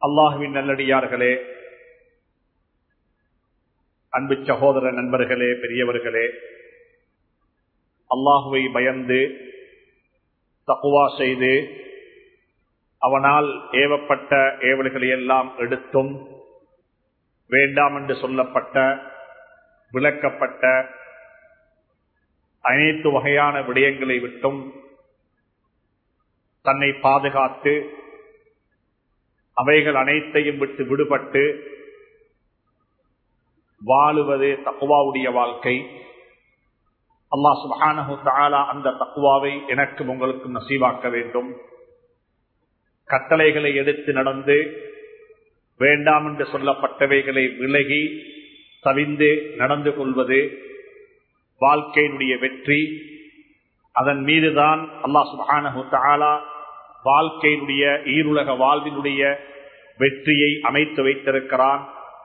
அல்லாஹுவின் நல்லடியார்களே அன்பு சகோதர நண்பர்களே பெரியவர்களே அல்லாஹுவை பயந்து தக்குவா செய்து அவனால் ஏவப்பட்ட ஏவல்களை எல்லாம் எடுத்தும் வேண்டாம் என்று சொல்லப்பட்ட விளக்கப்பட்ட அனைத்து வகையான விடயங்களை விட்டும் தன்னை பாதுகாத்து அவைகள் அனைத்தையும் விட்டு விடுபட்டு வாழுவது தக்குவாவுடைய வாழ்க்கை அல்லா சுபானு தாலா அந்த தக்குவாவை எனக்கும் உங்களுக்கும் நசீவாக்க வேண்டும் கட்டளைகளை எடுத்து நடந்து வேண்டாம் என்று சொல்லப்பட்டவைகளை விலகி தவிந்து நடந்து கொள்வது வாழ்க்கையினுடைய வெற்றி அதன் மீதுதான் அல்லா சுபானு தாலா வாழ்க்கையினுடைய ஈருலக வாழ்வினுடைய வெற்றியை அமைத்து வைத்திருக்கிறான்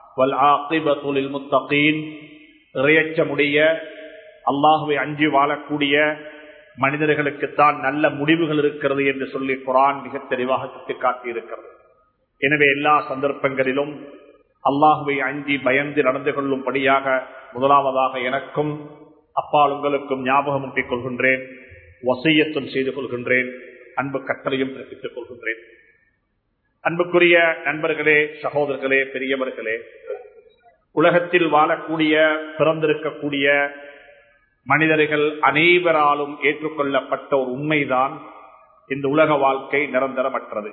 இறையச்சமுடைய அல்லாஹுவை அஞ்சி வாழக்கூடிய மனிதர்களுக்குத்தான் நல்ல முடிவுகள் இருக்கிறது என்று சொல்லி குரான் மிக தெளிவாக சுட்டிக்காட்டி இருக்கிறது எனவே எல்லா சந்தர்ப்பங்களிலும் அல்லாஹுவை அஞ்சி பயந்து நடந்து கொள்ளும்படியாக முதலாவதாக எனக்கும் அப்பால் உங்களுக்கும் ஞாபகம் ஊட்டிக் கொள்கின்றேன் வசையத்தும் செய்து கொள்கின்றேன் அன்பு கட்டளையும் பிறப்பித்துக் கொள்கின்றேன் அன்புக்குரிய நண்பர்களே சகோதரர்களே பெரியவர்களே உலகத்தில் வாழக்கூடிய பிறந்திருக்கக்கூடிய மனிதர்கள் அனைவராலும் ஏற்றுக்கொள்ளப்பட்ட ஒரு உண்மைதான் இந்த உலக வாழ்க்கை நிரந்தரமற்றது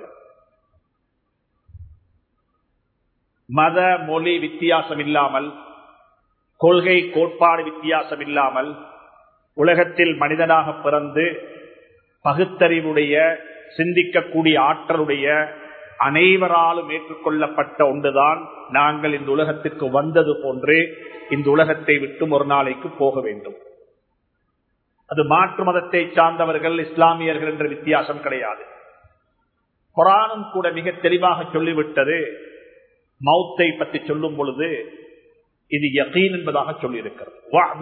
மத மொழி வித்தியாசம் இல்லாமல் கொள்கை கோட்பாடு வித்தியாசம் இல்லாமல் உலகத்தில் மனிதனாக பிறந்து பகுத்தறிவுடைய சிந்திக்கக்கூடிய ஆற்றலுடைய அனைவராலும் ஏற்றுக்கொள்ளப்பட்ட ஒன்றுதான் நாங்கள் இந்த உலகத்திற்கு வந்தது போன்று இந்த உலகத்தை விட்டு ஒரு நாளைக்கு போக வேண்டும் அது மாற்று மதத்தை சார்ந்தவர்கள் இஸ்லாமியர்கள் என்ற வித்தியாசம் கிடையாது குரானும் கூட மிக தெளிவாக சொல்லிவிட்டது மௌத்தை பற்றி சொல்லும் பொழுது இது யகீன் என்பதாக சொல்லியிருக்கிறது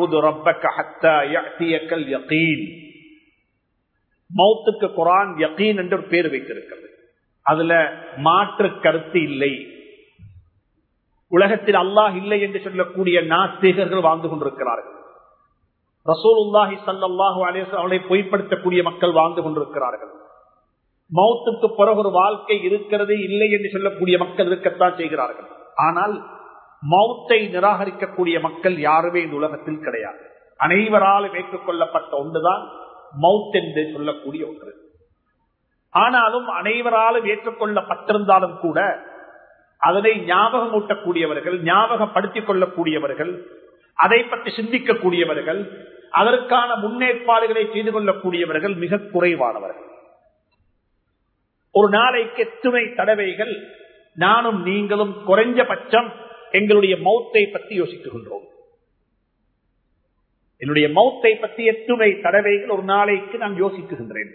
மௌத்துக்கு குரான் யகீன் என்று ஒரு பேர் வைத்திருக்கிறது அதுல மாற்று கருத்து இல்லை உலகத்தில் அல்லாஹ் இல்லை என்று சொல்லக்கூடிய நாஸ்திகர்கள் வாழ்ந்து கொண்டிருக்கிறார்கள் ரசூலுல்லாஹி சல்லாஹூ அவளை பொய்ப்படுத்தக்கூடிய மக்கள் வாழ்ந்து கொண்டிருக்கிறார்கள் மௌத்துக்கு பிறகு ஒரு வாழ்க்கை இருக்கிறது இல்லை என்று சொல்லக்கூடிய மக்கள் இருக்கத்தான் செய்கிறார்கள் ஆனால் மௌத்தை நிராகரிக்கக்கூடிய மக்கள் யாருமே இந்த உலகத்தில் கிடையாது அனைவராலும் ஏற்றுக்கொள்ளப்பட்ட ஒன்றுதான் மவுத் என்று சொல்லக்கூடிய ஒன்று ஆனாலும் அனைவராலும் ஏற்றுக்கொள்ளப்பட்டிருந்தாலும் கூட அதனை ஞாபகம் ஊட்டக்கூடியவர்கள் ஞாபகப்படுத்திக் கொள்ளக்கூடியவர்கள் அதை பற்றி சிந்திக்கக்கூடியவர்கள் அதற்கான முன்னேற்பாடுகளை செய்து கொள்ளக்கூடியவர்கள் மிக குறைவானவர்கள் ஒரு நாளைக்கு எத்துணை தடவைகள் நானும் நீங்களும் குறைஞ்சபட்சம் எங்களுடைய மௌத்தை பற்றி யோசிக்குகின்றோம் என்னுடைய மௌத்தை பற்றி எத்துணை தடவைகள் ஒரு நாளைக்கு நான் யோசிக்குகின்றேன்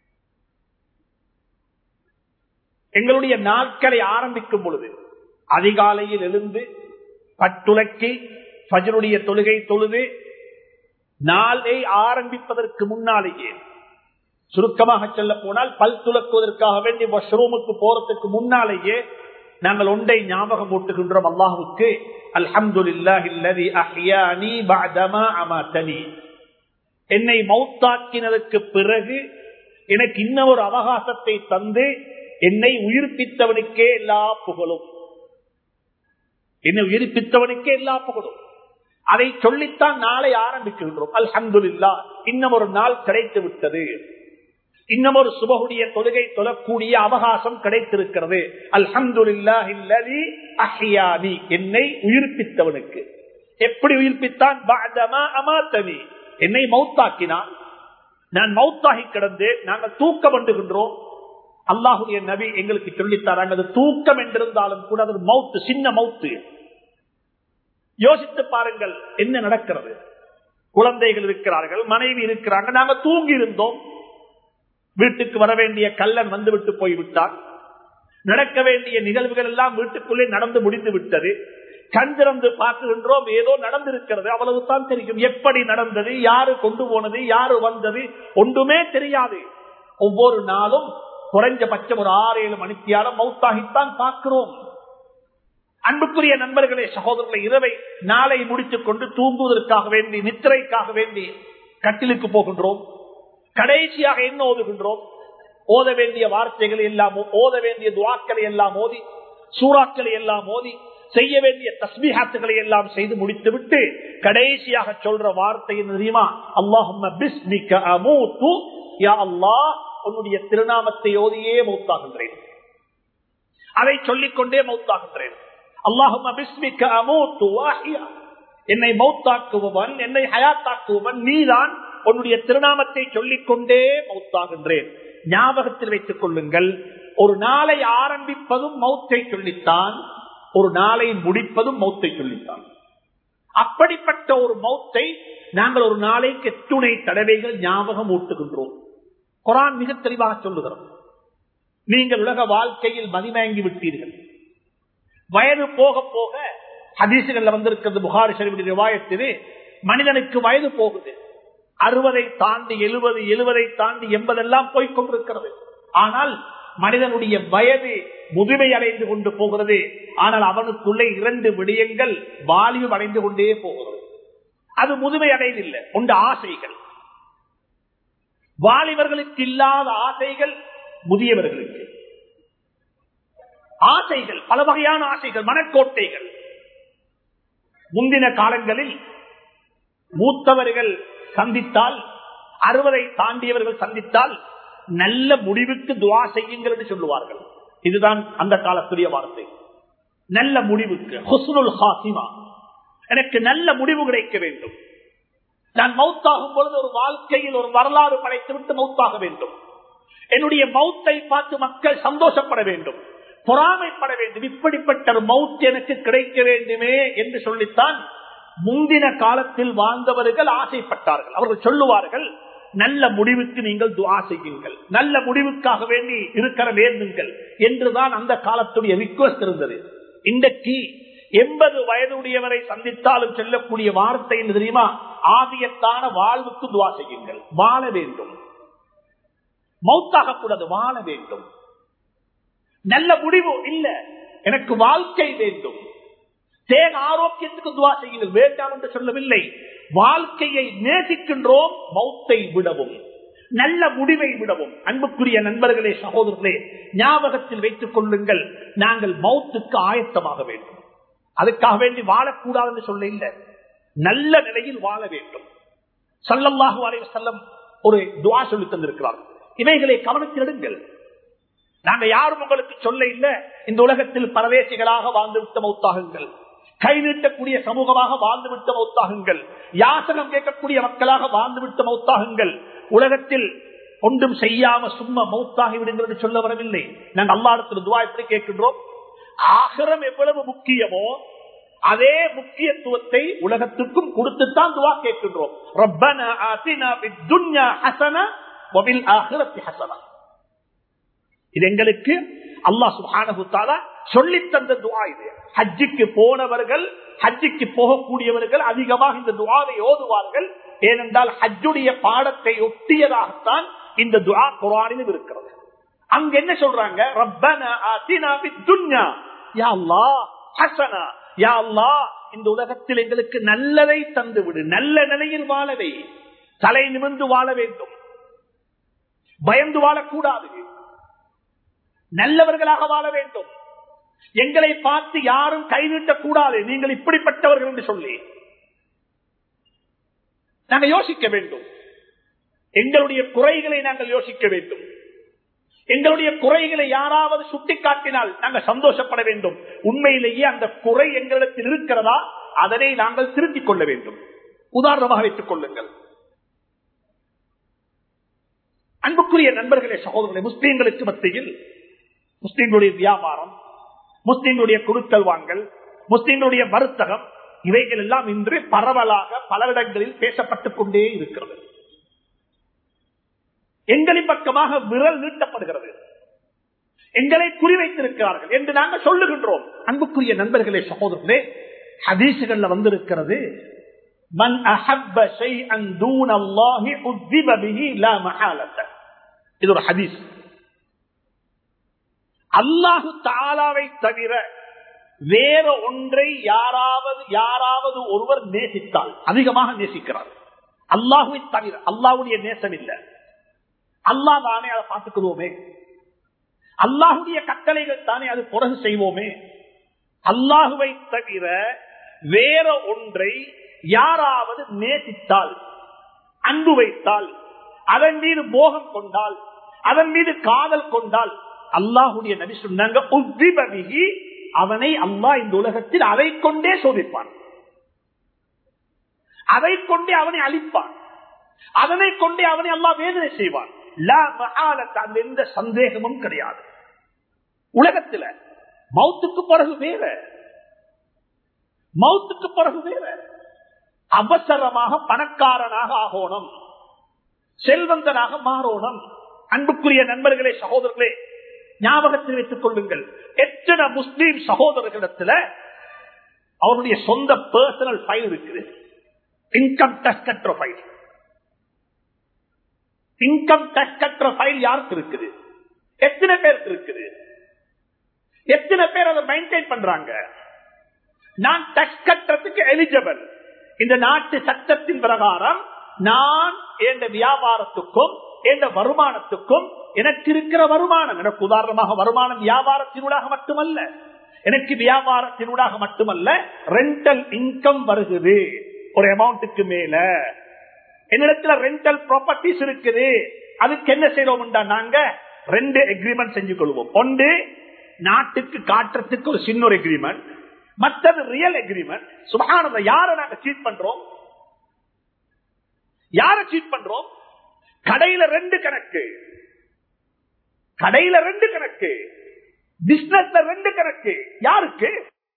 எங்களுடைய நாட்களை ஆரம்பிக்கும் பொழுது அதிகாலையில் எழுந்து பட்டுலக்கி பஜருடைய தொழுகை தொழுது நாளை ஆரம்பிப்பதற்கு முன்னாலேயே சுருக்கமாக சொல்ல போனால் பல் துலக்குவதற்காக வேண்டி வாஷ்ரூமுக்கு போறதுக்கு முன்னாலேயே நாங்கள் ஒன்றை ஞாபகம் ஊட்டுகின்றோம் அல்லாஹுக்கு அல்ஹம்துலில்லாஹி என்னை மௌத்தாக்கினதற்கு பிறகு எனக்கு இன்னும் ஒரு அவகாசத்தை தந்து என்னை உயிர்ப்பித்தவனுக்கே எல்லா புகழும் என்னை உயிர்ப்பித்தவனுக்கே எல்லா புகழும் அதை சொல்லித்தான் நாளை ஆரம்பிக்கின்றோம் அல்ஹம்துல்லா இன்னும் ஒரு நாள் கிடைத்து விட்டது இன்னும் ஒரு சுபகுடைய தொழுகை தொழக்கூடிய அவகாசம் கிடைத்திருக்கிறது அல்ஹம்துல்லா இல்லதி அஹியானி என்னை உயிர்ப்பித்தவனுக்கு எப்படி உயிர்ப்பித்தான் அமாத்தனி என்னை மௌத்தாக்கினான் நான் மௌத்தாகி கிடந்து நாங்கள் தூக்கம் பண்ணுகின்றோம் அல்லாஹுடைய நபி எங்களுக்கு சொல்லித்தாராங்க அது தூக்கம் என்றிருந்தாலும் கூட அது மவுத்து சின்ன மவுத்து யோசித்து பாருங்கள் என்ன நடக்கிறது குழந்தைகள் இருக்கிறார்கள் மனைவி இருக்கிறாங்க நாங்க தூங்கி இருந்தோம் வீட்டுக்கு வர வேண்டிய கல்லன் வந்துவிட்டு போய்விட்டார் நடக்க வேண்டிய நிகழ்வுகள் எல்லாம் வீட்டுக்குள்ளே நடந்து முடிந்து விட்டது கண் திறந்து பார்க்குகின்றோம் ஏதோ நடந்திருக்கிறது அவ்வளவுதான் தெரியும் எப்படி நடந்தது யாரு கொண்டு போனது யாரு வந்தது ஒன்றுமே தெரியாது ஒவ்வொரு நாளும் குறைஞ்சபட்சம் ஒரு ஆறு ஏழு மணித்தியாலும் மௌத்தாகித்தான் பார்க்கிறோம் அன்புக்குரிய நண்பர்களே சகோதரர்களை இரவை நாளை முடித்துக் கொண்டு தூங்குவதற்காக வேண்டி நித்திரைக்காக வேண்டி கட்டிலுக்கு போகின்றோம் கடைசியாக என்ன ஓதுகின்றோம் ஓத வேண்டிய வார்த்தைகளை எல்லாம் ஓத வேண்டிய துவாக்களை எல்லாம் ஓதி சூறாக்களை எல்லாம் ஓதி செய்ய வேண்டிய தஸ்மிஹாத்துகளை எல்லாம் செய்து முடித்து விட்டு கடைசியாக சொல்ற வார்த்தை என்ன தெரியுமா அல்லாஹ் உன்னுடைய திருநாமத்தை ஓதியே மௌத்தாகின்றேன் அதை சொல்லிக்கொண்டே மௌத்தாகின்றேன் என்னை மௌத்தாக்குபவன் என்னை ஹயாத்தாக்குபவன் நீதான் உன்னுடைய திருநாமத்தை சொல்லிக்கொண்டே மௌத்தாகின்றேன் ஞாபகத்தில் வைத்துக் கொள்ளுங்கள் ஒரு நாளை ஆரம்பிப்பதும் மௌத்தை சொல்லித்தான் ஒரு நாளை முடிப்பதும் மௌத்தை சொல்லித்தான் அப்படிப்பட்ட ஒரு மௌத்தை நாங்கள் ஒரு நாளைக்கு எத்துணை தடவைகள் ஞாபகம் ஊட்டுகின்றோம் குரான் மிக தெளிவாக சொல்லுகிறோம் நீங்கள் உலக வாழ்க்கையில் மதிமயங்கி விட்டீர்கள் வயது போக போக ஹதீசுகள்ல வந்திருக்கிறது புகாரி ஷரீஃபுடைய ரிவாயத்திலே மனிதனுக்கு வயது போகுது அறுபதை தாண்டி எழுபது எழுபதை தாண்டி எண்பதெல்லாம் போய்கொண்டிருக்கிறது ஆனால் மனிதனுடைய வயது முதுமை அடைந்து கொண்டு போகிறது ஆனால் அவனுக்குள்ளே இரண்டு விடயங்கள் வாலிபம் அடைந்து கொண்டே போகிறது அது முதுமை அடையவில்லை உண்டு ஆசைகள் வாலிபர்களுக்கு இல்லாத ஆசைகள் முதியவர்களுக்கு ஆசைகள் பல வகையான ஆசைகள் மனக்கோட்டைகள் முந்தின காலங்களில் மூத்தவர்கள் சந்தித்தால் அறுபதை தாண்டியவர்கள் சந்தித்தால் நல்ல முடிவுக்கு துவா செய்யுங்கள் என்று சொல்லுவார்கள் இதுதான் அந்த காலத்துடைய வார்த்தை நல்ல முடிவுக்கு ஹுஸ்னுல் ஹாசிமா எனக்கு நல்ல முடிவு கிடைக்க வேண்டும் நான் மௌத்தாகும் பொழுது ஒரு வாழ்க்கையில் ஒரு வரலாறு படைத்து விட்டு மௌத்தாக வேண்டும் என்னுடைய மௌத்தை பார்த்து மக்கள் சந்தோஷப்பட வேண்டும் பொறாமைப்பட வேண்டும் இப்படிப்பட்ட ஒரு மவுத் எனக்கு கிடைக்க வேண்டுமே என்று சொல்லித்தான் முந்தின காலத்தில் வாழ்ந்தவர்கள் ஆசைப்பட்டார்கள் அவர்கள் சொல்லுவார்கள் நல்ல முடிவுக்கு நீங்கள் துவா செய்யுங்கள் நல்ல முடிவுக்காக வேண்டி இருக்கிற வேண்டுங்கள் என்றுதான் அந்த காலத்துடைய ரிக்வஸ்ட் இருந்தது இன்றைக்கு எண்பது வயதுடையவரை சந்தித்தாலும் செல்லக்கூடிய வார்த்தை என்று தெரியுமா ஆதியத்தான வாழ்வுக்கு துவா செய்யுங்கள் வாழ வேண்டும் மௌத்தாக கூடாது வாழ வேண்டும் நல்ல முடிவு இல்ல எனக்கு வாழ்க்கை வேண்டும் தேக ஆரோக்கியத்துக்கு துவா செய்யுங்கள் வேண்டாம் என்று சொல்லவில்லை வாழ்க்கையை நேசிக்கின்றோம் மௌத்தை விடவும் நல்ல முடிவை விடவும் அன்புக்குரிய நண்பர்களே சகோதரர்களே ஞாபகத்தில் வைத்துக் கொள்ளுங்கள் நாங்கள் மௌத்துக்கு ஆயத்தமாக வேண்டும் அதுக்காக வேண்டி வாழக்கூடாது என்று சொல்ல இல்லை நல்ல நிலையில் வாழ வேண்டும் சல்லல்லாஹு அலைவர் செல்லம் ஒரு துவா சொல்லி தந்திருக்கிறார் இவைகளை கவனத்தில் எடுங்கள் நாங்க யாரும் உங்களுக்கு சொல்ல இல்லை இந்த உலகத்தில் பரதேசிகளாக வாழ்ந்துவிட்ட மௌத்தாகுங்கள் கை நீட்டக்கூடிய சமூகமாக வாழ்ந்துவிட்ட மௌத்தாகுங்கள் யாசகம் கேட்கக்கூடிய மக்களாக வாழ்ந்துவிட்ட மௌத்தாகுங்கள் உலகத்தில் ஒன்றும் செய்யாம சும்மா மௌத்தாகி விடுங்கள் சொல்ல வரவில்லை நாங்கள் அல்லாடத்தில் துவா எப்படி கேட்கின்றோம் ஆகரம் எவ்வளவு முக்கியமோ அதே முக்கியத்துவத்தை உலகத்துக்கும் கொடுத்துத்தான் துவா கேட்கின்றோம் ரப்பனா ஆத்தினா துன்யா ஹசன வபில் ஆகிரத்தி ஹசனா இது எங்களுக்கு அல்லா சுபானகுத்தாலா சொல்லி தந்த துவா இது ஹஜ்ஜிக்கு போனவர்கள் ஹஜ்ஜிக்கு போகக்கூடியவர்கள் அதிகமாக இந்த துவாவை ஓதுவார்கள் ஏனென்றால் ஹஜ்ஜுடைய பாடத்தை ஒட்டியதாகத்தான் இந்த துவா குரானிலும் இருக்கிறது அங்க என்ன சொல்றாங்க ரப்பனா ஆத்தினா துன்யா யா அல்லாஹ் ஹசனா யா அல்லாஹ் இந்த உலகத்தில் எங்களுக்கு நல்லதை தந்து விடு நல்ல நிலையில் வாழவை தலை நிமிர்ந்து வாழ வேண்டும் பயந்து வாழக்கூடாது நல்லவர்களாக வாழ வேண்டும் எங்களை பார்த்து யாரும் கைவிட்டக் கூடாது நீங்கள் இப்படிப்பட்டவர்கள் என்று சொல்லி நாங்கள் யோசிக்க வேண்டும் எங்களுடைய குறைகளை நாங்கள் யோசிக்க வேண்டும் எங்களுடைய குறைகளை யாராவது சுட்டிக்காட்டினால் நாங்கள் சந்தோஷப்பட வேண்டும் உண்மையிலேயே அந்த குறை எங்களிடத்தில் இருக்கிறதா அதனை நாங்கள் திருத்திக் கொள்ள வேண்டும் உதாரணமாக வைத்துக் கொள்ளுங்கள் அன்புக்குரிய நண்பர்களே சகோதரர்களே முஸ்லீம்களுக்கு மத்தியில் முஸ்லீம்களுடைய வியாபாரம் முஸ்லீம்களுடைய கொடுக்கல் வாங்கல் முஸ்லீம்களுடைய வர்த்தகம் இவைகள் எல்லாம் இன்று பரவலாக பல இடங்களில் பேசப்பட்டுக் கொண்டே இருக்கிறது எங்களின் பக்கமாக விரல் நீட்டப்படுகிறது எங்களை குறிவைத்திருக்கிறார்கள் என்று நாங்கள் சொல்லுகின்றோம் அன்புக்குரிய நண்பர்களே சகோதரர்களே ஹதீசுகள்ல வந்திருக்கிறது மன் அஹப்ப ஷைஅன் தூன அல்லாஹி உத்திப பிஹி லா மஹாலத இது ஒரு ஹதீஸ் அல்லாஹு தாலாவை தவிர வேற ஒன்றை யாராவது யாராவது ஒருவர் நேசித்தால் அதிகமாக நேசிக்கிறார் அல்லாஹுவை தவிர அல்லாஹுடைய நேசம் இல்லை அல்லாஹ் தானே அதை பார்த்துக்குவோமே அல்லாஹுடைய கட்டளைகள் தானே அது பிறகு செய்வோமே அல்லாஹுவை தவிர வேற ஒன்றை யாராவது நேசித்தால் அன்பு வைத்தால் அதன் மீது மோகம் கொண்டால் அதன் மீது காதல் கொண்டால் அல்லாஹுடைய நபி சொன்னாங்க உத்திபவிகி அவனை அல்லாஹ் இந்த உலகத்தில் அதை கொண்டே சோதிப்பான் அதை கொண்டே அவனை அழிப்பான் அதனை கொண்டே அவனை அல்லாஹ் வேதனை செய்வான் அந்த எந்த சந்தேகமும் கிடையாது உலகத்துல மௌத்துக்கு பிறகு வேற மௌத்துக்கு பிறகு வேற அவசரமாக பணக்காரனாக ஆகணும் செல்வந்தனாக மாறணும் அன்புக்குரிய நண்பர்களே சகோதரர்களே ஞாபகத்தில் வைத்துக் கொள்ளுங்கள் எத்தனை முஸ்லீம் சகோதரர்களிடத்துல அவருடைய சொந்த பர்சனல் ஃபைல் இருக்குது இன்கம் டேக்ஸ் கட்டுற ஃபைல் இன்கம் டேக்ஸ் கட்டுற ஃபைல் யாருக்கு இருக்குது எத்தனை பேருக்கு இருக்குது எத்தனை பேர் அதை மெயின்டைன் பண்றாங்க நான் டேக்ஸ் கட்டுறதுக்கு எலிஜிபிள் இந்த நாட்டு சட்டத்தின் பிரகாரம் நான் எந்த வியாபாரத்துக்கும் எந்த வருமானத்துக்கும் எனக்கு இருக்கிற வருமானம் எனக்கு உதாரணமாக வருமானம் வியாபாரத்தினூடாக மட்டுமல்ல எனக்கு வியாபாரத்தினூடாக மட்டுமல்ல ரெண்டல் இன்கம் வருகிறது ஒரு அமௌண்ட்டுக்கு மேல என்னிடத்துல ரெண்டல் ப்ராப்பர்ட்டிஸ் இருக்குது அதுக்கு என்ன செய்யறோம்டா நாங்க ரெண்டு எக்ரிமெண்ட் செஞ்சு கொள்வோம் ஒன்று நாட்டுக்கு காட்டுறதுக்கு ஒரு சின்ன ஒரு எக்ரிமெண்ட் மற்றது ரியல் எக்ரிமெண்ட் சுபகானத யார நாங்க சீட் பண்றோம் யார சீட் பண்றோம் கடையில ரெண்டு கணக்கு கடையில ரெண்டு கணக்கு பிசினஸ்ல ரெண்டு கணக்கு யாருக்கு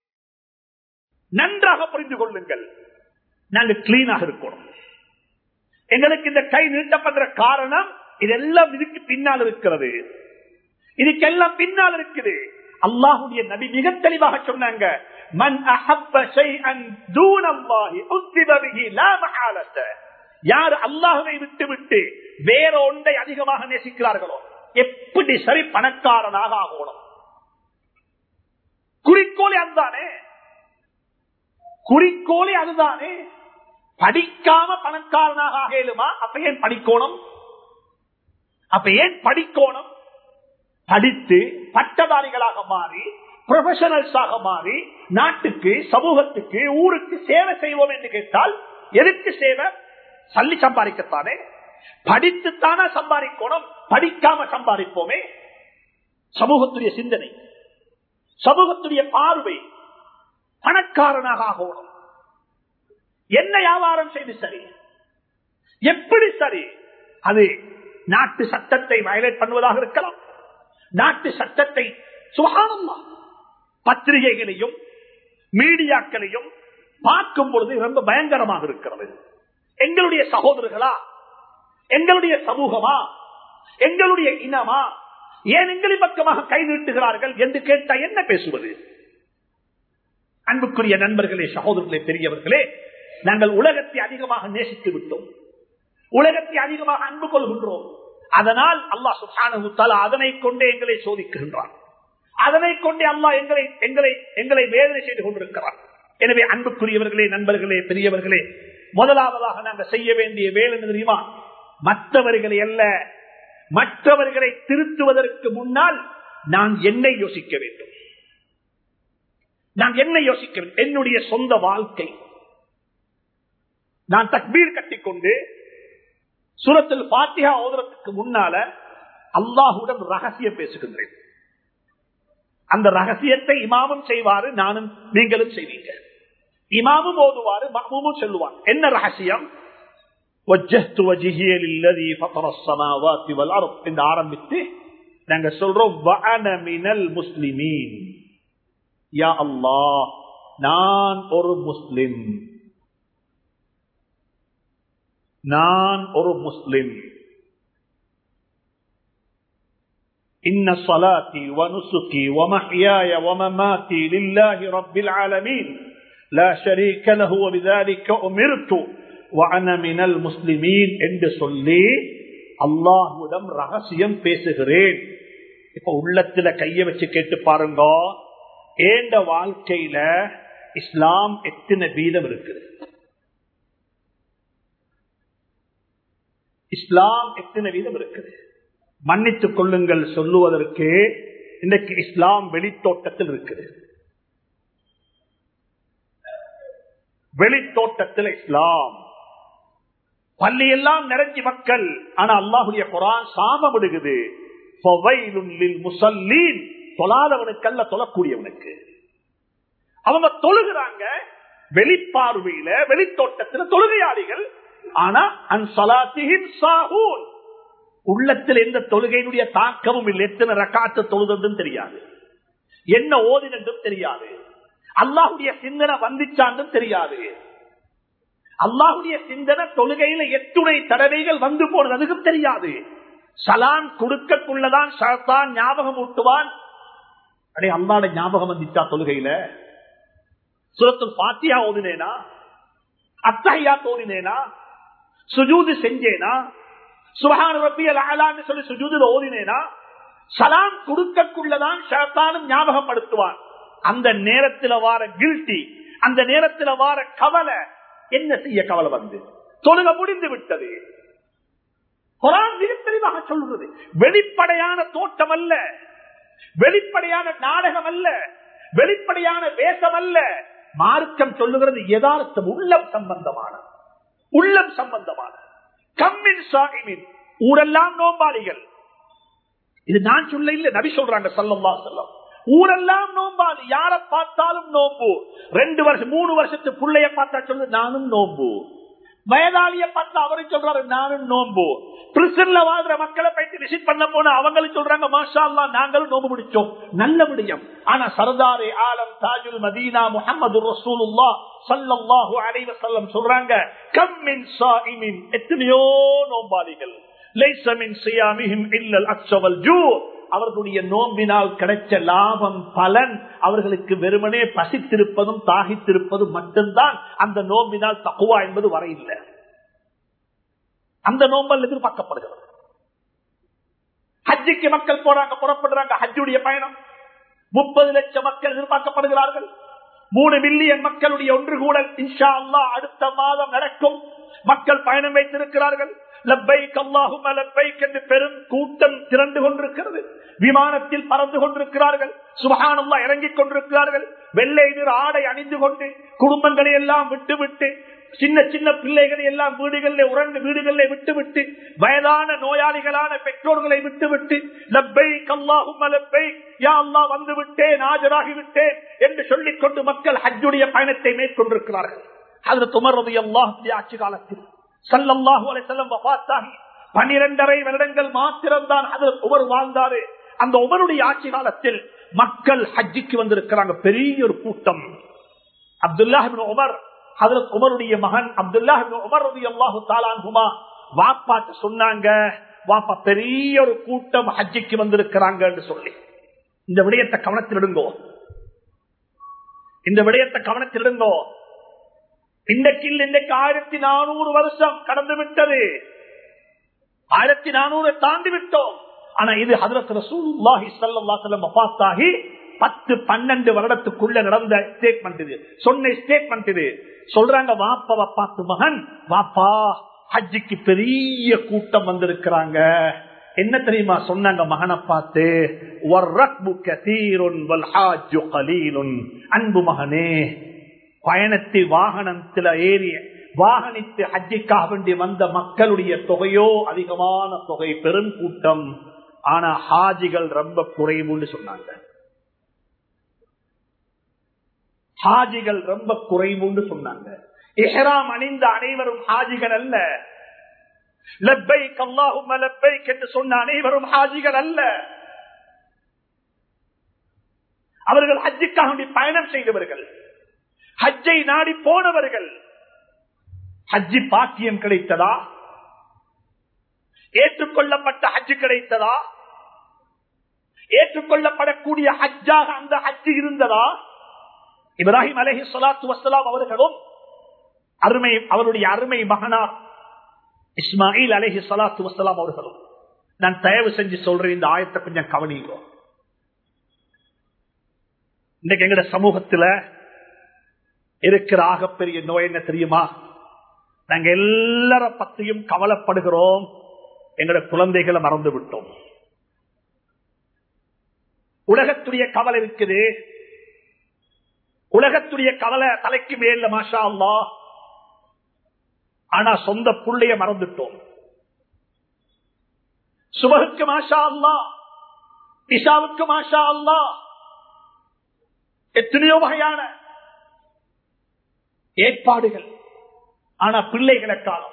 நன்றாக புரிந்து கொள்ளுங்கள் நாங்க கிளீனாக இருக்கணும் எங்களுக்கு இந்த கை நீட்டப்படுற காரணம் இதெல்லாம் இதுக்கு பின்னால் இருக்கிறது இதுக்கெல்லாம் பின்னால் இருக்குது அல்லாஹுடைய நபி மிக தெளிவாக சொன்னாங்க மன் அஹப்ப ஷைஅன் தூனல்லாஹி உஸ்திப பிஹி லா மஹாலத யார் அல்லாஹ்வை விட்டு விட்டு வேற ஒன்றை அதிகமாக நேசிக்கிறார்களோ எப்படி சரி பணக்காரனாக ஆகணும் குறிக்கோளே அதுதானே குறிக்கோளே அதுதானே படிக்காம பணக்காரனாக ஆகலுமா அப்ப ஏன் படிக்கோணும் அப்ப ஏன் படிக்கோணும் படித்து பட்டதாரிகளாக மாறி ப்ரொஃபஷனல்ஸாக மாறி நாட்டுக்கு சமூகத்துக்கு ஊருக்கு சேவை செய்வோம் என்று கேட்டால் எதுக்கு சேவை சல்லி சம்பாதிக்கத்தானே படித்துத்தானே சம்பாதிக்கணும் படிக்காம சம்பாதிப்போமே சமூகத்துடைய சிந்தனை சமூகத்துடைய பார்வை பணக்காரனாக ஆகணும் என்ன வியாபாரம் செய்து சரி எப்படி சரி அது நாட்டு சட்டத்தை வயலேட் பண்ணுவதாக இருக்கலாம் நாட்டு சட்டத்தை சுகானமா பத்திரிகைகளையும் மீடியாக்களையும் பார்க்கும் பொழுது ரொம்ப பயங்கரமாக இருக்கிறது எங்களுடைய சகோதரர்களா எங்களுடைய சமூகமா எங்களுடைய இனமா ஏன் எங்களின் பக்கமாக கை நீட்டுகிறார்கள் என்று கேட்டா என்ன பேசுவது அன்புக்குரிய நண்பர்களே சகோதரர்களே பெரியவர்களே நாங்கள் உலகத்தை அதிகமாக நேசித்து விட்டோம் உலகத்தை அதிகமாக அன்பு கொள்கின்றோம் அதனால் அல்லா சுல்தான அதனை கொண்டே எங்களை சோதிக்கின்றான் அதனை கொண்டே அல்லா எங்களை எங்களை எங்களை வேதனை செய்து கொண்டிருக்கிறார் எனவே அன்புக்குரியவர்களே நண்பர்களே பெரியவர்களே முதலாவதாக நாங்கள் செய்ய வேண்டிய வேலை தெரியுமா மற்றவர்களை அல்ல மற்றவர்களை திருத்துவதற்கு முன்னால் நான் என்னை யோசிக்க வேண்டும் நான் என்ன யோசிக்க வேண்டும் என்னுடைய சொந்த வாழ்க்கை நான் தக்பீர் கட்டிக்கொண்டு சுரத்தில் பாத்தியா ஓதுறதுக்கு முன்னால அல்லாஹுடன் ரகசியம் பேசுகின்றேன் அந்த ரகசியத்தை இமாமும் செய்வாரு நானும் நீங்களும் செய்வீங்க இமாமும் ஓதுவாரு மஹமும் சொல்லுவார் என்ன ரகசியம் என்று ஆரம்பித்து நாங்க சொல்றோம் முஸ்லிமீன் யா அல்லாஹ் நான் ஒரு முஸ்லிம் நான் ஒரு முஸ்லிம் إن صلاتي ونسكي ومحياي ومماتي لله رب العالمين لا شريك له وبذلك أمرت وأنا من المسلمين என்று சொல்லி அல்லாஹுடன் ரகசியம் பேசுகிறேன் இப்ப உள்ளத்துல கைய வச்சு கேட்டு பாருங்க ஏண்ட வாழ்க்கையில இஸ்லாம் எத்தனை வீதம் இருக்குது இஸ்லாம் எத்தனை வீதம் இருக்குது மன்னித்துக் கொள்ளுங்கள் சொல்லுவதற்கு இன்றைக்கு இஸ்லாம் வெளித்தோட்டத்தில் இருக்குது வெளித்தோட்டத்தில் இஸ்லாம் பள்ளி எல்லாம் நிறைஞ்சி மக்கள் ஆனா அல்லாஹுடைய குரான் சாபம் விடுகுது முசல்லீன் தொழாதவனுக்கு அல்ல தொழக்கூடியவனுக்கு அவங்க தொழுகிறாங்க வெளிப்பார்வையில வெளித்தோட்டத்தில் தொழுகையாளிகள் ஆனா அன்சலாத்தின் சாகூன் உள்ளத்தில் எந்த தொழுகையினுடைய தாக்கமும் இல்லை எத்தனை ரக்காத்து தொழுதுன்னு தெரியாது என்ன ஓதினும் தெரியாது அல்லாஹுடைய சிந்தனை வந்துச்சான்னும் தெரியாது அல்லாஹுடைய சிந்தனை தொழுகையில எத்துணை தடவைகள் வந்து போனது அதுக்கும் தெரியாது சலான் கொடுக்கக்குள்ளதான் சலத்தான் ஞாபகம் ஊட்டுவான் அடே அல்லாட ஞாபகம் வந்துச்சா தொழுகையில சுரத்துல் பாத்தியா ஓதினேனா அத்தகையா தோதினேனா சுஜூது செஞ்சேனா சுபகான ரப்பியல் ஆலான்னு சொல்லி சுஜூதுல ஓதினேனா சலாம் கொடுக்கக்குள்ளதான் ஷாத்தானும் ஞாபகப்படுத்துவான் அந்த நேரத்தில் வார கில்ட்டி அந்த நேரத்தில் வார கவலை என்ன செய்ய கவலை வந்து தொழுக முடிந்து விட்டது குரான் மிக தெளிவாக சொல்கிறது வெளிப்படையான தோட்டம் அல்ல வெளிப்படையான நாடகம் அல்ல வெளிப்படையான வேஷம் அல்ல மார்க்கம் சொல்லுகிறது யதார்த்தம் உள்ளம் சம்பந்தமான உள்ளம் சம்பந்தமான கம்மின் சாகிமின் ஊரெல்லாம் நோம்பாளிகள் இது நான் சொல்ல இல்ல நபி சொல்றாங்க சல்லல்லா செல்லம் ஊரெல்லாம் நோம்பாளி யார பார்த்தாலும் நோம்பு ரெண்டு வருஷம் மூணு வருஷத்து பிள்ளைய பார்த்தா சொல்லு நானும் நோம்பு வயதாளிய பார்த்தா அவரை சொல்றாரு நானும் நோம்பு பிரிசன்ல வாழ்ற மக்களை போயிட்டு விசிட் பண்ண போன அவங்களும் சொல்றாங்க மாஷா அல்லா நாங்களும் நோம்பு முடிச்சோம் நல்ல முடியும் ஆனா சர்தாரே ஆலம் தாஜுல் மதீனா முகமது ரசூலுல்லா சல்லல்லாஹு அலைஹி வஸல்லம் சொல்றாங்க கம்மின் சாயிமின் எத்தனையோ நோம்பாளிகள் லைஸ மின் சியாமிஹிம் இல்லல் அக்ஸவல் ஜூ அவர்களுடைய நோம்பினால் கிடைச்ச லாபம் பலன் அவர்களுக்கு வெறுமனே பசித்திருப்பதும் தாகித்திருப்பதும் மட்டும்தான் அந்த நோம்பினால் தக்குவா என்பது வர இல்லை அந்த நோம்பல் எதிர்பார்க்கப்படுகிறது ஹஜ்ஜிக்கு மக்கள் போறாங்க புறப்படுறாங்க ஹஜ்ஜுடைய பயணம் முப்பது லட்சம் மக்கள் எதிர்பார்க்கப்படுகிறார்கள் மூணு மில்லியன் மக்களுடைய ஒன்று கூட இன்ஷா அல்லா அடுத்த மாதம் நடக்கும் மக்கள் பயணம் வைத்திருக்கிறார்கள் லப்பைக் அல்லாஹும் லப்பைக் என்று பெரும் கூட்டம் திரண்டு கொண்டிருக்கிறது விமானத்தில் பறந்து கொண்டிருக்கிறார்கள் சுபகானல்லா இறங்கிக் கொண்டிருக்கிறார்கள் வெள்ளை நிற ஆடை அணிந்து கொண்டு குடும்பங்களை எல்லாம் விட்டு விட்டு சின்ன சின்ன பிள்ளைகளை எல்லாம் வீடுகளில் உறந்து வீடுகளில் விட்டு விட்டு வயதான நோயாளிகளான பெற்றோர்களை விட்டு விட்டு லப்பை கல்லாகும் லப்பை யா அல்லா வந்து விட்டேன் ஆஜராகி விட்டேன் என்று சொல்லிக் கொண்டு மக்கள் ஹஜ்ஜுடைய பயணத்தை மேற்கொண்டிருக்கிறார்கள் அதில் துமரது அல்லாஹ் ஆட்சி காலத்தில் சல்லல்லாஹு அலை செல்லம் வபாத்தாகி பனிரெண்டரை வருடங்கள் மாத்திரம்தான் அதில் உமர் வாழ்ந்தாரு அந்த உமருடைய ஆட்சி காலத்தில் மக்கள் ஹஜ்ஜிக்கு வந்திருக்கிறாங்க பெரிய ஒரு கூட்டம் அப்துல்லாஹின் உமர் ஹதரத் உமருடைய மகன் அப்துல்லாஹின் உமர் ரதி அல்லாஹு தாலான்குமா வாப்பாட்ட சொன்னாங்க வாப்பா பெரிய ஒரு கூட்டம் ஹஜ்ஜிக்கு வந்திருக்கிறாங்க சொல்லி இந்த விடயத்தை கவனத்தில் இடுங்கோ இந்த விடயத்தை கவனத்தில் இடுங்கோ இன்றைக்கு இன்றைக்கு ஆயிரத்தி நானூறு வருஷம் கடந்து விட்டது ஆயிரத்தி நானூறு தாண்டி விட்டோம் ஆனா இது ஹதரத் ரசூலுல்லாஹி ஸல்லல்லாஹு அலைஹி வஸல்லம் பத்து பன்னெண்டு வருடத்துக்குள்ள நடந்த ஸ்டேட்மெண்ட் இது சொன்ன ஸ்டேட்மெண்ட் இது சொல்றாங்க வாப்பா பார்த்து மகன் வாப்பா ஹஜ்ஜிக்கு பெரிய கூட்டம் வந்திருக்கிறாங்க என்ன தெரியுமா சொன்னாங்க மகனை பார்த்து அன்பு மகனே பயணத்தில் வாகனத்தில் ஏறி வாகனித்து ஹஜ்ஜிக்காக வேண்டி வந்த மக்களுடைய தொகையோ அதிகமான தொகை பெரும் கூட்டம் ஆனா ஹாஜிகள் ரொம்ப குறைவுன்னு சொன்னாங்க ஹாஜிகள் ரொம்ப குறைவுன்னு சொன்னாங்க இஹ்ராம் அணிந்த அனைவரும் ஹாஜிகள் அல்ல லப்பைக் அல்லாஹும் லப்பைக் என்று சொன்ன அனைவரும் ஹாஜிகள் அல்ல அவர்கள் ஹஜ்ஜுக்காக பயணம் செய்தவர்கள் ஹஜ்ஜை நாடி போனவர்கள் ஹஜ்ஜி பாக்கியம் கிடைத்ததா ஏற்றுக்கொள்ளப்பட்ட ஹஜ்ஜு கிடைத்ததா ஏற்றுக்கொள்ளப்படக்கூடிய ஹஜ்ஜாக அந்த ஹஜ்ஜு இருந்ததா இப்ராஹிம் அலஹி சலாத்து வசலாம் அவர்களும் அருமை அவருடைய அருமை மகனார் இஸ்மாயில் அலஹி சலாத்து வசலாம் அவர்களும் நான் தயவு செஞ்சு சொல்றேன் இந்த ஆயத்தை கொஞ்சம் கவனிங்கோ இன்னைக்கு எங்கட சமூகத்துல இருக்கிற ஆகப்பெரிய நோய் என்ன தெரியுமா நாங்க எல்லார பத்தியும் கவலைப்படுகிறோம் எங்கட குழந்தைகளை மறந்து விட்டோம் உலகத்துடைய கவலை இருக்குது உலகத்துடைய கவலை தலைக்கு மேல மாஷா அல்லா ஆனா சொந்த புள்ளைய மறந்துட்டோம் சுபகுக்கு மாஷா அல்லா இஷாவுக்கு மாஷா அல்லா எத்தனையோ வகையான ஏற்பாடுகள் ஆனா பிள்ளைகளை காணும்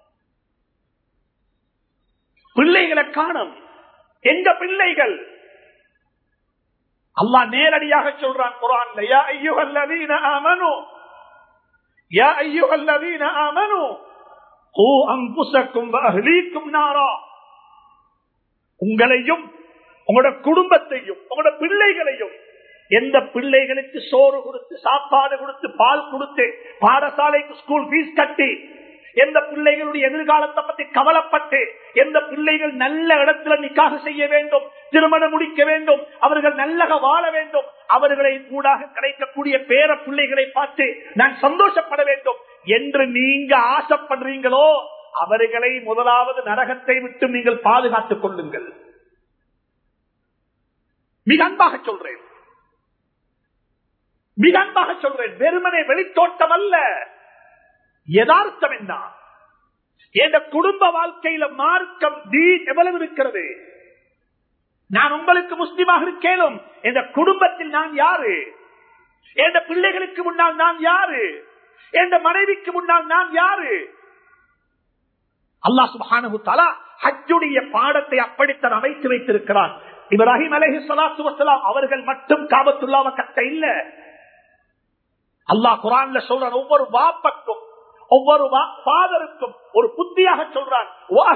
பிள்ளைகளை காணும் எங்க பிள்ளைகள் அல்லாஹ் நேரடியாக சொல்றான் குரான்ல யா ஐயுஹல்லதீன ஆமனு யா ஐயுஹல்லதீன ஆமனு கூ அன்புசக்கும் அஹ்லீக்கும் நாரா உங்களையும் உங்களோட குடும்பத்தையும் உங்களோட பிள்ளைகளையும் எந்த பிள்ளைகளுக்கு சோறு கொடுத்து சாப்பாடு கொடுத்து பால் கொடுத்து பாடசாலைக்கு ஸ்கூல் பீஸ் கட்டி எந்த பிள்ளைகளுடைய எதிர்காலத்தை பத்தி கவலைப்பட்டு எந்த பிள்ளைகள் நல்ல இடத்துல நிக்காக செய்ய வேண்டும் திருமணம் முடிக்க வேண்டும் அவர்கள் நல்லக வாழ வேண்டும் அவர்களை கூடாக கிடைக்கக்கூடிய பேர பிள்ளைகளை பார்த்து நான் சந்தோஷப்பட வேண்டும் என்று நீங்க ஆசைப்படுறீங்களோ அவர்களை முதலாவது நரகத்தை விட்டு நீங்கள் பாதுகாத்துக் கொள்ளுங்கள் மிக அன்பாக சொல்றேன் மிக அன்பாக சொல்றேன் வெறுமனை வெளித்தோட்டம் அல்ல யதார்த்தம் என்ன என் குடும்ப வாழ்க்கையில மார்க்கம் தீன் எவ்வளவு இருக்கிறது நான் உங்களுக்கு முஸ்லிமாக இருக்கேனும் என்ற குடும்பத்தில் நான் யாரு என்ற பிள்ளைகளுக்கு முன்னால் நான் யாரு என்ற மனைவிக்கு முன்னால் நான் யாரு அல்லாஹ் சுபானு தலா ஹஜ்ஜுடைய பாடத்தை அப்படித்தான் அமைத்து வைத்திருக்கிறான் இப்ராஹிம் அலஹி சலாத்து வசலாம் அவர்கள் மட்டும் காபத்துள்ளாவ கட்ட இல்ல அல்லாஹ் குரான்ல சொல்றான் ஒவ்வொரு வாப்பக்கும் ஒவ்வொரு பாதருக்கும் ஒரு புத்தியாக சொல்றான்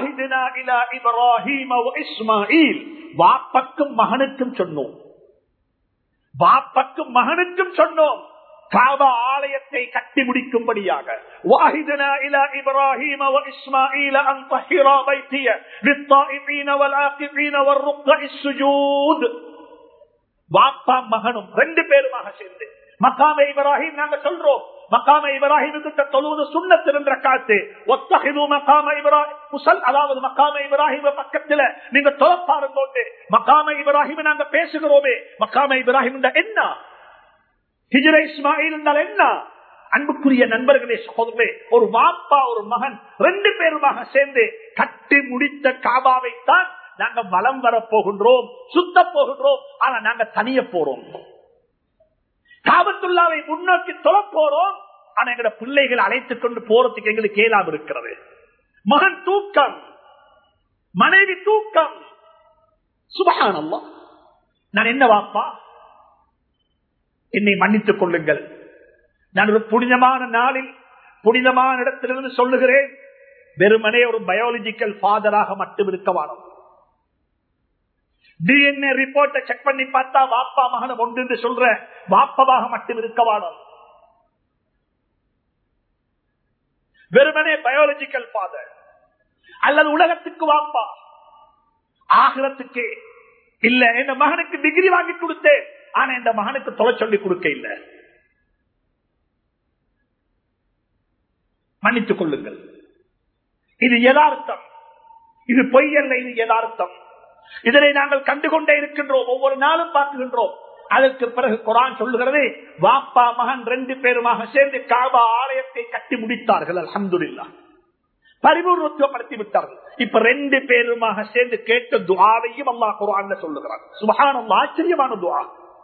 இஸ்மாயில் வாப்பக்கும் மகனுக்கும் சொன்னோம் வாப்பக்கும் மகனுக்கும் சொன்னோம் காபா ஆலயத்தை கட்டி முடிக்கும்படியாக வாஹிதனா இலா இப்ராஹிம வ இஸ்மாஈல அன் தஹிரா பைத்திய லித்தாயிபீன வல் ஆகிபீன வர் ருக்கஇ சுஜூத் வாப்பா மகனும் ரெண்டு பேருமாக சேர்ந்து மக்காம இப்ராஹிம் நாங்க சொல்றோம் மக்காம இப்ராஹிமுக்கு தொழுவது சுண்ணத்து என்ற காத்து ஒத்தகிது மக்காம இப்ராஹிம் அதாவது மக்காம இப்ராஹிம பக்கத்துல நீங்க தொலைப்பாருங்கோண்டு மக்காம இப்ராஹிம் நாங்க பேசுகிறோமே மக்காம இப்ராஹிம் என்ன ஹிஜ்ர இஸ்மாயில் என்றால் என்ன அன்புக்குரிய நண்பர்களே சகோதரே ஒரு வாப்பா ஒரு மகன் ரெண்டு பேருமாக சேர்ந்து கட்டி முடித்த காபாவை தான் நாங்க வலம் வர போகின்றோம் சுத்த போகின்றோம் ஆனா நாங்க தனிய போறோம் காபத்துள்ளாவை முன்னோக்கி தொலை போறோம் ஆனா எங்களோட பிள்ளைகள் அழைத்துக் கொண்டு போறதுக்கு எங்களுக்கு கேளாம இருக்கிறது மகன் தூக்கம் மனைவி தூக்கம் சுபகானம்மா நான் என்ன வாப்பா என்னை மன்னித்துக் கொள்ளுங்கள் நான் ஒரு புனிதமான நாளில் புனிதமான இடத்திலிருந்து சொல்லுகிறேன் வெறுமனே ஒரு பயாலஜிக்கல் ஃபாதராக மட்டும் இருக்க வாரம் டிஎன்ஏ ரிப்போர்ட்டை செக் பண்ணி பார்த்தா வாப்பா மகனம் ஒன்று என்று சொல்ற வாப்பவாக மட்டும் இருக்க வாடம் வெறுமனே பயாலஜிக்கல் ஃபாதர் அல்லது உலகத்துக்கு வாப்பா ஆகிரத்துக்கு இல்ல என் மகனுக்கு டிகிரி வாங்கி கொடுத்தேன் ஆனா இந்த மகனுக்கு தொலை சொல்லி கொடுக்க இல்லை மன்னித்துக் கொள்ளுங்கள் இது யதார்த்தம் இது பொய் அல்ல இது யதார்த்தம் இதனை நாங்கள் கண்டுகொண்டே இருக்கின்றோம் ஒவ்வொரு நாளும் பார்க்கின்றோம் அதற்கு பிறகு குரான் சொல்லுகிறது வாப்பா மகன் ரெண்டு பேருமாக சேர்ந்து காபா ஆலயத்தை கட்டி முடித்தார்கள் அலமதுல்லா பரிபூர்ணத்துவப்படுத்தி விட்டார்கள் இப்ப ரெண்டு பேருமாக சேர்ந்து கேட்ட துவாவையும் அல்லா குரான் சொல்லுகிறார் சுபகானம் ஆச்சரியமான துவா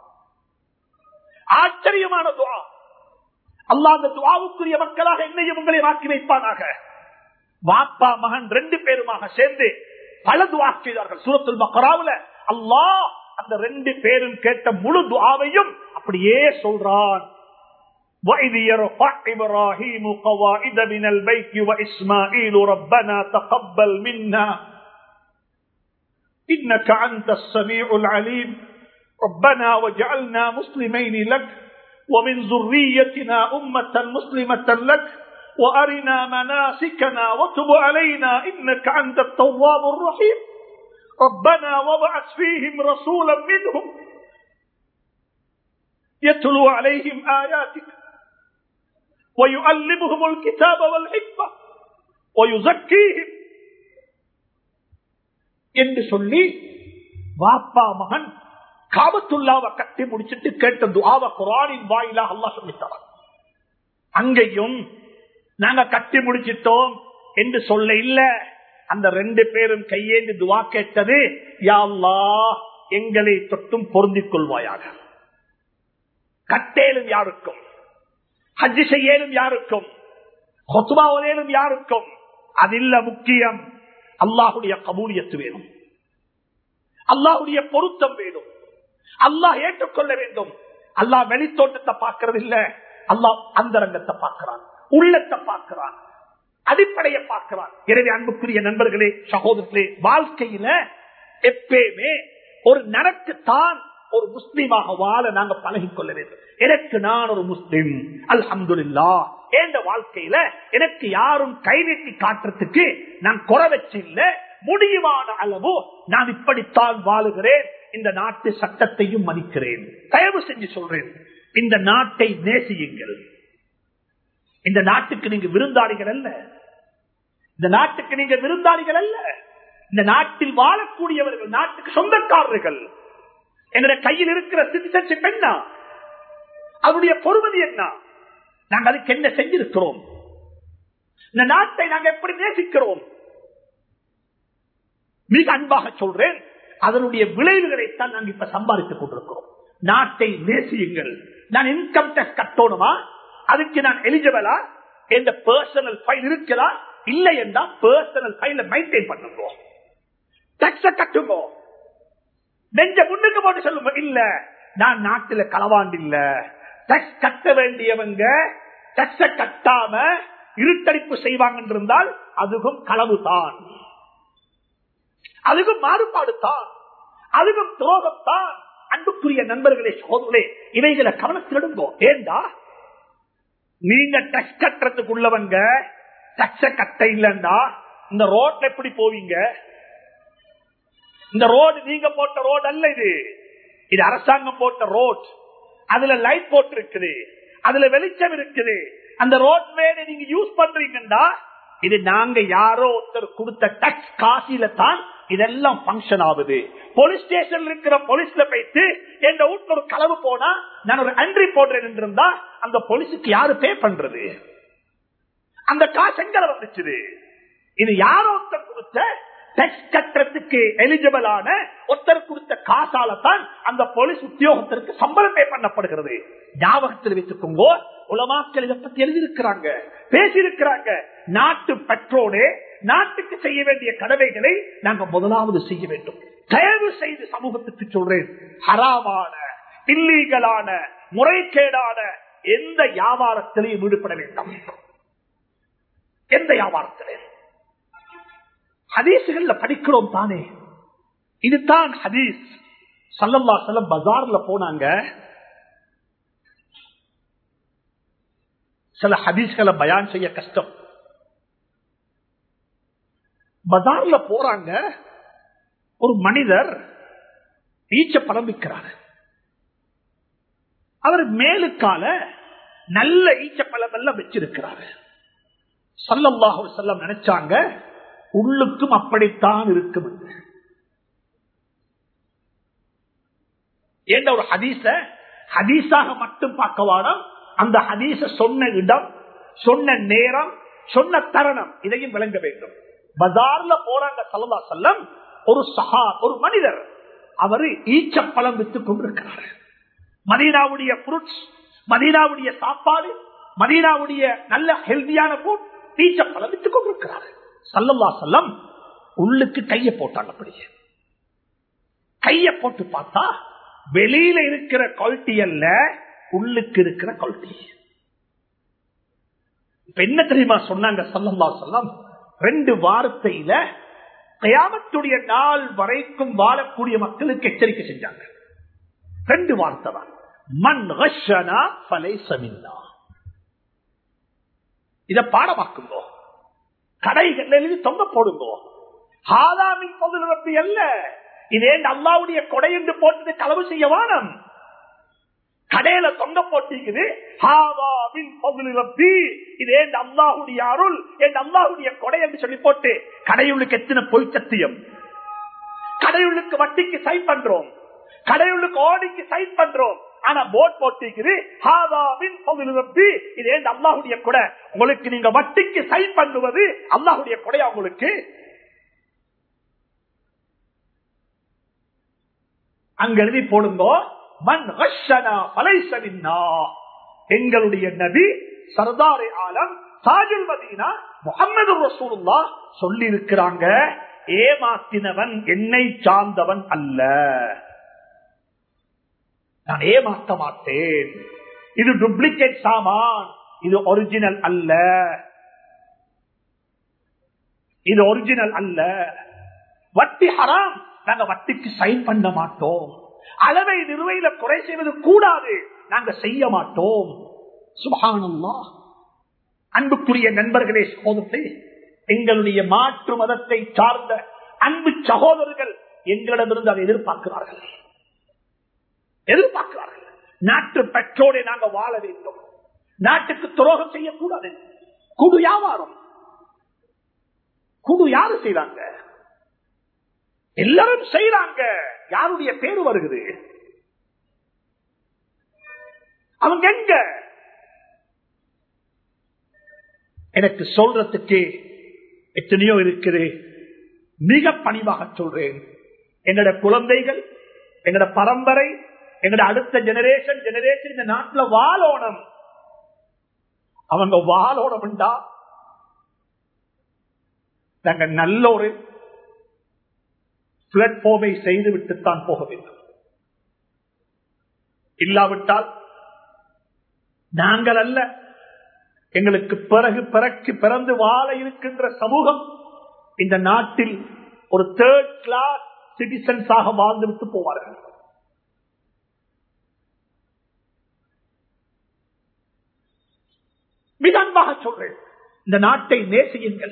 ஆச்சரியமான துவா அல்லா அந்த துவாவுக்குரிய மக்களாக என்னையும் உங்களை மாற்றி வைப்பானாக வாப்பா மகன் ரெண்டு பேருமாக சேர்ந்து பல துவா செய்தார்கள் சூரத்துல் மக்கராவுல அல்லாஹ் அந்த ரெண்டு பேரும் கேட்ட முழு துவாவையும் அப்படியே சொல்றான் وَإِذْ يَرْفَعْ إِبْرَاهِيمُ قَوَاعِدَ مِنَ الْبَيْتِ وَإِسْمَاعِيلُ رَبَّنَا تَقَبَّلْ مِنَّا إِنَّكَ أَنْتَ السَّمِيعُ الْعَلِيمُ رَبَّنَا وَاجْعَلْنَا مُسْلِمَيْنِ لَكَ وَمِنْ ذُرِّيَّتِنَا أُمَّةً مُسْلِمَةً لَكَ وأرنا مناسكنا وتب علينا إنك أنت التواب الرحيم ربنا وابعث فيهم رسولا منهم يتلو عليهم آياتك ويؤلمهم الكتاب والحكمة ويزكيهم என்று சொல்லி வாப்பா மகன் காபத்துல்லாவை கட்டி முடிச்சிட்டு கேட்ட துவாவ குரானின் வாயிலா அல்லா சொல்லித்தரான் அங்கேயும் நாங்க கட்டி முடிச்சிட்டோம் என்று சொல்ல இல்ல அந்த ரெண்டு பேரும் கையேந்து துவா கேட்டது யாழ்லா எங்களை தொட்டும் பொருந்திக் கொள்வாயாக கட்டேலும் யாருக்கும் ஹஜ்ஜி செய்யலும் யாருக்கும் கொத்துபாவலேலும் யாருக்கும் அதில்ல முக்கியம் அல்லாஹுடைய கபூலியத்து வேணும் அல்லாஹுடைய பொருத்தம் வேணும் அல்லாஹ் ஏற்றுக்கொள்ள வேண்டும் அல்லாஹ் வெளித்தோட்டத்தை பார்க்கறது இல்ல அல்லாஹ் அந்தரங்கத்தை பார்க்கிறான் உள்ளத்தை பார்க்கிறான் அடிப்படையை பார்க்கிறான் எனவே அன்புக்குரிய நண்பர்களே சகோதரர்களே வாழ்க்கையில எப்பயுமே ஒரு நனக்குத்தான் ஒரு முஸ்லீமாக வாழ நாங்க பழகிக் கொள்ள வேண்டும் எனக்கு நான் ஒரு முஸ்லிம் அல்ஹம்துல்லா என்ற வாழ்க்கையில எனக்கு யாரும் கை நீட்டி காட்டுறதுக்கு நான் குறை வச்சு இல்ல முடியுமான அளவு நான் இப்படித்தான் வாழுகிறேன் இந்த நாட்டு சட்டத்தையும் மதிக்கிறேன் தயவு செஞ்சு சொல்றேன் இந்த நாட்டை நேசியுங்கள் இந்த நாட்டுக்கு நீங்க விருந்தாளிகள் அல்ல இந்த நாட்டுக்கு நீங்க விருந்தாளிகள் அல்ல இந்த நாட்டில் வாழக்கூடியவர்கள் நாட்டுக்கு சொந்தக்காரர்கள் எங்களுடைய கையில் இருக்கிற சிட்டிசன்ஷிப் என்ன அவருடைய பொறுமதி என்ன நாங்கள் அதுக்கு என்ன செஞ்சிருக்கிறோம் இந்த நாட்டை நாங்கள் எப்படி நேசிக்கிறோம் மிக அன்பாக சொல்றேன் அதனுடைய விளைவுகளைத்தான் நாங்கள் இப்ப சம்பாதித்துக் கொண்டிருக்கிறோம் நாட்டை நேசியுங்கள் நான் இன்கம் டேக்ஸ் கட்டணுமா அதுக்கு நான் எலிஜிபிளா எந்த பர்சனல் ஃபைல் இருக்கிறா இல்லை என்றா பர்சனல் ஃபைல மெயின்டைன் பண்ணுங்க டாக்ஸ கட்டுங்க நெஞ்ச முன்னுக்கு போட்டு சொல்லுங்க இல்ல நான் நாட்டுல களவாண்டு இல்ல டாக்ஸ் கட்ட வேண்டியவங்க டாக்ஸ கட்டாம இருட்டடிப்பு செய்வாங்க இருந்தால் அதுவும் களவு தான் அதுவும் மாறுபாடு தான் அதுவும் துரோகம் தான் அன்புக்குரிய நண்பர்களே சோதர்களே இவைகளை கவனத்திலிடுங்கோ ஏண்டா நீங்க டச் கட்டுறதுக்குள்ளவங்க டச்ச கட்ட இல்லண்டா இந்த ரோட்ல எப்படி போவீங்க இந்த ரோடு நீங்க போட்ட ரோடு அல்ல இது இது அரசாங்கம் போட்ட ரோட் அதுல லைட் போட்டு இருக்குது அதுல வெளிச்சம் இருக்குது அந்த ரோட் மேல நீங்க யூஸ் பண்றீங்கடா இது நாங்க யாரோ ஒருத்தர் கொடுத்த டச் காசில தான் இதெல்லாம் பங்கன் ஆகுது போலீஸ் ஸ்டேஷன்ல இருக்கிற போலீஸ்ல போயிட்டு என் வீட்டுல ஒரு களவு போனா நான் ஒரு அன்ட்ரி போடுறேன் இருந்தா அந்த போலீஸுக்கு யாரு பே பண்றது அந்த காசு எங்களை வந்துச்சு இது யாரோ ஒருத்தர் கொடுத்த டெக்ஸ் கட்டுறதுக்கு எலிஜிபிளான ஒருத்தர் கொடுத்த காசால தான் அந்த போலீஸ் உத்தியோகத்திற்கு சம்பளம் பே பண்ணப்படுகிறது ஞாபகத்தில் வைத்துக்கோங்க உலமாக்கள் இதை பத்தி எழுதியிருக்கிறாங்க பேசியிருக்கிறாங்க நாட்டு பெட்ரோலே நாட்டுக்கு செய்ய வேண்டிய கடமைகளை நாங்க முதலாவது செய்ய வேண்டும் தயவு செய்து சமூகத்துக்கு சொல்றேன் ஹராமான இல்லீகலான முறைகேடான எந்த வியாபாரத்திலையும் ஈடுபட வேண்டாம் எந்த வியாபாரத்திலே ஹதீசுகள்ல படிக்கிறோம் தானே இதுதான் ஹதீஸ் சல்லல்லா செல்லம் பஜார்ல போனாங்க சில ஹதீஸ்களை பயான் செய்ய கஷ்டம் பஜார்ல போறாங்க ஒரு மனிதர் ஈச்ச பழம் விற்கிறார் அவர் மேலுக்கால நல்ல ஈச்ச பழம் எல்லாம் வச்சிருக்கிறாரு சல்லல்லாஹு செல்லம் நினைச்சாங்க உள்ளுக்கும் அப்படித்தான் இருக்கும் என்ற ஒரு ஹதீச ஹதீஸாக மட்டும் பார்க்க வாடம் அந்த ஹதீச சொன்ன இடம் சொன்ன நேரம் சொன்ன தருணம் இதையும் விளங்க வேண்டும் பஜார்ல போறாங்க சல்லா செல்லம் ஒரு சஹா ஒரு மனிதர் அவரு ஈச்சப்பழம் வித்துக் கொண்டிருக்கிறார் மதீனாவுடைய புருட்ஸ் மதீனாவுடைய சாப்பாடு மதீனாவுடைய நல்ல ஹெல்தியான ஃபுட் ஈச்சப்பழம் வித்துக் கொண்டிருக்கிறார் சல்லல்லா செல்லம் உள்ளுக்கு கைய போட்டாங்க அப்படியே கைய போட்டு பார்த்தா வெளியில இருக்கிற குவாலிட்டி அல்ல உள்ளுக்கு இருக்கிற குவாலிட்டி இப்ப என்ன தெரியுமா சொன்னாங்க சல்லல்லா செல்லம் ரெண்டு வார்த்தையில கயாமத்துடைய நாள் வரைக்கும் வாழக்கூடிய மக்களுக்கு எச்சரிக்கை செஞ்சாங்க ரெண்டு வார்த்தை தான் மண் இத பாடமாக்குங்கோ கடைகள் எழுதி தொங்க போடுங்கோ ஹாதாமின் பகுதி ரப்பி அல்ல இதே அல்லாவுடைய கொடை என்று போட்டது களவு செய்ய வானம் கடையில தொங்க போட்டிக்குது இதே அல்லாஹுடைய அருள் என் அல்லாஹுடைய கொடை என்று சொல்லி போட்டு கடையுள்ளுக்கு எத்தனை பொய் சத்தியம் கடையுள்ளுக்கு வட்டிக்கு சைட் பண்றோம் கடையுள்ளுக்கு ஓடிக்கு சைட் பண்றோம் ஆனா போட் போட்டிக்குது இதே அல்லாஹுடைய கொடை உங்களுக்கு நீங்க வட்டிக்கு சைட் பண்ணுவது அல்லாஹுடைய கொடையா உங்களுக்கு அங்க எழுதி போடுங்கோ மண் எங்களுடைய நபி சர்தாரி ஆலம் சாஜுல் மதீனா முகமது ரசூலுல்லா சொல்லி இருக்கிறாங்க ஏமாத்தினவன் என்னை சார்ந்தவன் அல்ல நான் ஏமாத்த மாட்டேன் இது டூப்ளிகேட் சாமான் இது ஒரிஜினல் அல்ல இது ஒரிஜினல் அல்ல வட்டி ஹராம் நாங்க வட்டிக்கு சைன் பண்ண மாட்டோம் அளவை நிறுவையில குறை செய்வது கூடாது நாங்க செய்ய மாட்டோம் சுபானம்மா அன்புக்குரிய நண்பர்களே சகோதரத்தை எங்களுடைய மாற்று மதத்தை சார்ந்த அன்பு சகோதரர்கள் எங்களிடமிருந்து அதை எதிர்பார்க்கிறார்கள் எதிர்பார்க்கிறார்கள் நாட்டு பெற்றோரை நாங்க வாழ வேண்டும் நாட்டுக்கு துரோகம் செய்யக்கூடாது குடு வியாபாரம் குடு யாரு செய்வாங்க எல்லாரும் செய்யறாங்க யாருடைய பேரு வருகிறது அவங்க எங்க எனக்கு சொல்றதுக்கு எத்தனையோ இருக்குது மிக பணிவாக சொல்றேன் எங்கட குழந்தைகள் எங்கட பரம்பரை எங்கட அடுத்த ஜெனரேஷன் ஜெனரேஷன் இந்த நாட்டில் வாழோணும் அவங்க வாழோணும்டா நாங்க நல்ல ஒரு பிளாட்ஃபார்மை செய்து விட்டுத்தான் போக வேண்டும் இல்லாவிட்டால் நாங்கள் அல்ல எங்களுக்கு பிறகு பிறக்கு பிறந்து வாழ இருக்கின்ற சமூகம் இந்த நாட்டில் ஒரு தேர்ட் கிளாஸ் சிட்டிசன்ஸாக வாழ்ந்து விட்டு போவார்கள் மிக அன்பாக சொல்றேன் இந்த நாட்டை நேசியுங்கள்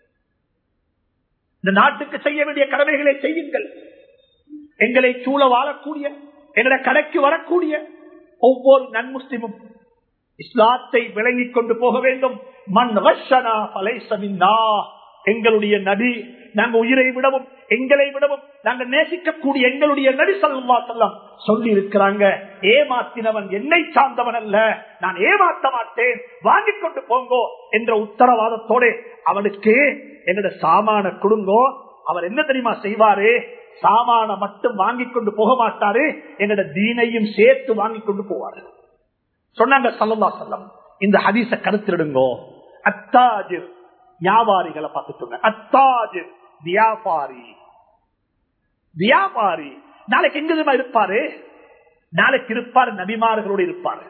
இந்த நாட்டுக்கு செய்ய வேண்டிய கடமைகளை செய்யுங்கள் எங்களை சூழ வாழக்கூடிய எங்களை கடைக்கு வரக்கூடிய ஒவ்வொரு நன்முஸ்லிமும் இஸ்லாத்தை விளங்கிக் கொண்டு போக வேண்டும் மண் வஷனா பலைசமின்னா எங்களுடைய நபி நாங்க உயிரை விடவும் எங்களை விடவும் நாங்க நேசிக்கக்கூடிய எங்களுடைய நபி சல்லா செல்லம் சொல்லி இருக்கிறாங்க ஏமாத்தினவன் என்னை சார்ந்தவன் அல்ல நான் ஏமாத்த மாட்டேன் வாங்கிக் கொண்டு போங்கோ என்ற உத்தரவாதத்தோடு அவனுக்கு என்னோட சாமான கொடுங்கோ அவர் என்ன தெரியுமா செய்வாரு சாமான மட்டும் வாங்கிக் கொண்டு போக மாட்டாரு என்னோட தீனையும் சேர்த்து வாங்கிக் கொண்டு போவாரு சொன்னாங்க சல்லா செல்லம் இந்த ஹதீச கருத்திடுங்கோ அத்தாஜிர் வியாபாரிகளை பார்த்து சொன்ன அத்தாஜிர் வியாபாரி வியாபாரி நாளைக்கு எங்க தெரியுமா இருப்பாரு நாளைக்கு இருப்பாரு நபிமார்களோடு இருப்பாரு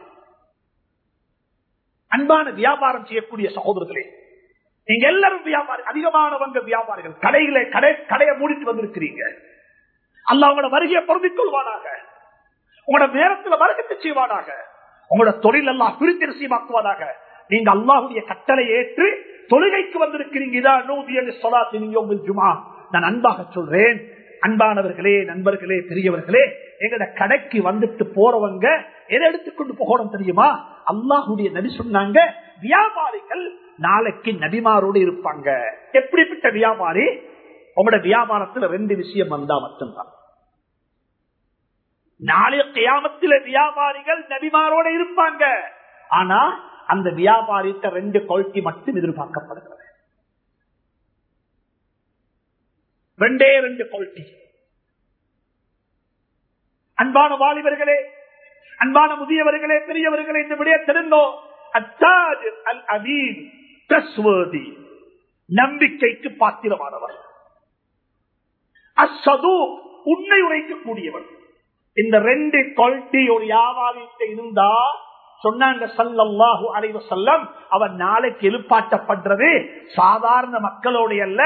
அன்பான வியாபாரம் செய்யக்கூடிய சகோதரர்களே நீங்க எல்லாரும் வியாபாரி அதிகமானவங்க வியாபாரிகள் கடையில கடை கடையை மூடிட்டு வந்திருக்கிறீங்க அல்ல அவங்களோட வருகையை பொருந்திக் கொள்வானாக உங்களோட நேரத்தில் வரகத்தை செய்வானாக உங்களோட தொழில் எல்லாம் பிரித்திருசியமாக்குவதாக நீங்க அல்லாஹுடைய கட்டளை ஏற்று தொழுகைக்கு வந்திருக்கிறீங்க நான் அன்பாக சொல்றேன் அன்பானவர்களே நண்பர்களே பெரியவர்களே எங்கட கடைக்கு வந்துட்டு போறவங்க எதை எடுத்துக்கொண்டு போகணும் தெரியுமா அல்லாஹுடைய நபி சொன்னாங்க வியாபாரிகள் நாளைக்கு நபிமாரோடு இருப்பாங்க எப்படிப்பட்ட வியாபாரி உங்களோட வியாபாரத்துல ரெண்டு விஷயம் வந்தா மட்டும்தான் நாளைய கியாமத்தில வியாபாரிகள் நபிமாரோட இருப்பாங்க ஆனா அந்த வியாபாரித்த ரெண்டு குவாலிட்டி மட்டும் எதிர்பார்க்கப்படுகிறது ரெண்டே ரெண்டு குவாலிட்டி அன்பான வாலிபர்களே அன்பான முதியவர்களே பெரியவர்களே இந்த விடைய தெரிந்தோ அத்தாஜ் அல் அமீன் ட்ரஸ்வர்தி நம்பிக்கைக்கு பாத்திரமானவர் அசது உண்மை உரைக்கக்கூடியவர் இந்த ரெண்டு குவாலிட்டி ஒரு வியாபாரித்த இருந்தா சொன்னாங்க சல்லல்லாஹு அலைவ செல்லம் அவன் நாளைக்கு எழுப்பாட்டப்படுறது சாதாரண மக்களோட அல்ல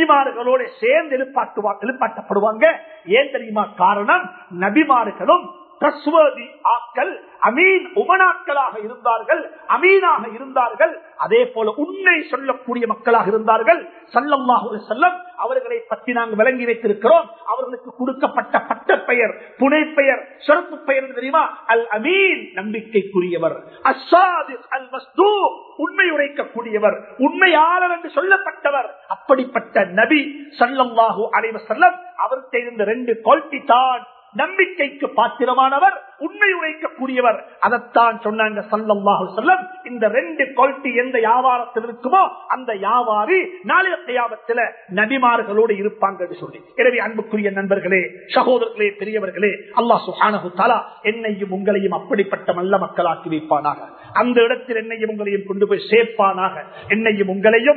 நபிமார்களோட சேர்ந்து எழுப்பாட்டுவா எழுப்பாட்டப்படுவாங்க ஏன் தெரியுமா காரணம் நபிமார்களும் trustworthy ஆக்கள் அமீன் உமனாக்களாக இருந்தார்கள் அமீனாக இருந்தார்கள் அதே போல உண்மை சொல்லக்கூடிய மக்களாக இருந்தார்கள் சல்லல்லாஹு அலைஹி வஸல்லம் அவர்களை பற்றி நாங்கள் விளங்கி வைத்திருக்கிறோம் அவர்களுக்கு கொடுக்கப்பட்ட பட்ட பெயர் புனை பெயர் சிறப்பு பெயர் என்ன தெரியுமா அல் அமீன் நம்பிக்கைக்குரியவர் அஸ்ஸாதிக் அல் மஸ்தூக் உண்மை உரைக்கக்கூடியவர் உண்மையாளர் என்று சொல்லப்பட்டவர் அப்படிப்பட்ட நபி சல்லல்லாஹு அலைஹி வஸல்லம் அவருக்கு இருந்த ரெண்டு குவாலிட்டி தான் நம்பிக்கைக்கு பாத்திரமானவர் உண்மை உரைக்கக்கூடியவர் அதைத்தான் சொன்னாங்க சல்லல்லாஹு செல்லம் இந்த ரெண்டு குவாலிட்டி எந்த வியாபாரத்தில் இருக்குமோ அந்த வியாபாரி நாளைய கையாபத்தில் நபிமார்களோடு இருப்பாங்க என்று சொல்லி எனவே அன்புக்குரிய நண்பர்களே சகோதரர்களே பெரியவர்களே அல்லாஹ் சுஹானஹு தாலா என்னையும் உங்களையும் அப்படிப்பட்ட நல்ல மக்களாக்கி வைப்பானாக அந்த இடத்தில் என்னையும் உங்களையும் கொண்டு போய் சேர்ப்பானாக என்னையும் உங்களையும்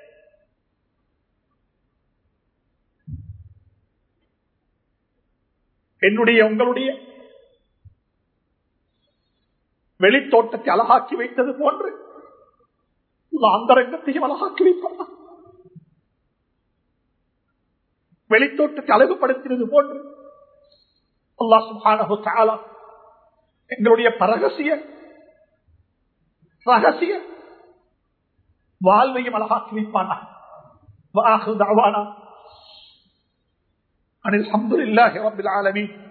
என்னுடைய உங்களுடைய வெளித்தோட்டத்தை அழகாக்கி வைத்தது போன்று அந்தரங்கத்தையும் அழகாக்கி வைப்பார் வெளித்தோட்டத்தை அழகுபடுத்தினது போன்று அல்லா சுபானு தாலா எங்களுடைய பரகசிய ரகசிய வாழ்வையும் அழகாக்கி வைப்பானா வாஹு தாவானா அனில் அஹமதுல்லாஹி ரபில் ஆலமீன்